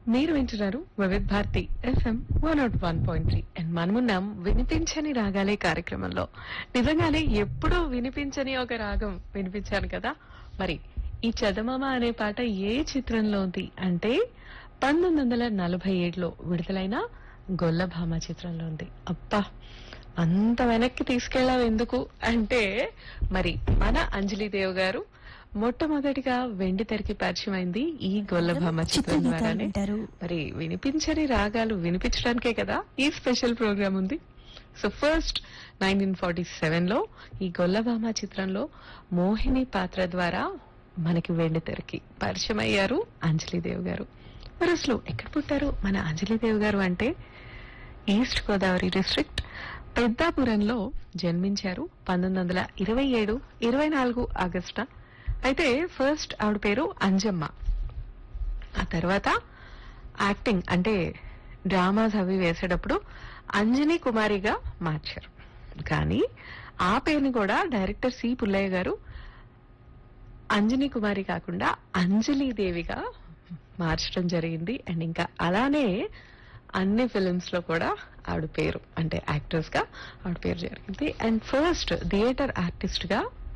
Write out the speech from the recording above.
మీరు వింటున్నారు Vividh Bharati FM one nought one point three and మనమున్నాం వినిపించని రాగాలే కార్యక్రమంలో నిజంగానే ఎప్పుడూ వినిపించని ఒక రాగం వినిపించాను కదా మరి ఈ చదమామ అనే పాట ఏ చిత్రంలో ఉంది అంటే పంతొమ్మిది వందల నలభై ఏడులో విడుదలైన గొల్లభామ చిత్రంలో ఉంది అబ్బా అంత వెనక్కి తీసుకెళ్ళావు ఎందుకు అంటే మరి మన అంజలిదేవ్ గారు మొట్టమొదటిగా వెండి తెరకి పరిచయం అయింది ఈ గొల్లభామ చిత్రం చిత్రగీతాలు ద్వారానే వింటారు మరి వినిపించని రాగాలు వినిపించడానికే కదా ఈ స్పెషల్ ప్రోగ్రామ్ ఉంది so first nineteen forty seven లో ఈ గొల్లభామ చిత్రంలో మోహిని పాత్ర ద్వారా మనకి వెండి తెరకి పరిచయం అయ్యారు అంజలిదేవ్ గారు మరి అసలు ఎక్కడ పుట్టారు మన అంజలిదేవ్ గారు అంటే ఈస్ట్ గోదావరి డిస్ట్రిక్ట్ పెద్దాపురంలో జన్మించారు పంతొమ్మిది వందల ఇరవై ఏడు ఇరవై నాలుగు ఆగస్టున అయితే ఫస్ట్ ఆవిడ పేరు అంజమ్మ ఆ తర్వాత యాక్టింగ్ అంటే డ్రామాస్ అవి వేసేటప్పుడు అంజని కుమారిగా మార్చారు కానీ ఆ పేరుని కూడా డైరెక్టర్ సి పుల్లయ్య గారు అంజని కుమారి కాకుండా అంజలి దేవిగా మార్చడం జరిగింది అండ్ ఇంకా అలానే అన్ని ఫిలిమ్స్ లో కూడా ఆవిడ పేరు అంటే యాక్టర్స్ గా ఆవిడ పేరు జరిగింది అండ్ ఫస్ట్ థియేటర్ ఆర్టిస్ట్ గా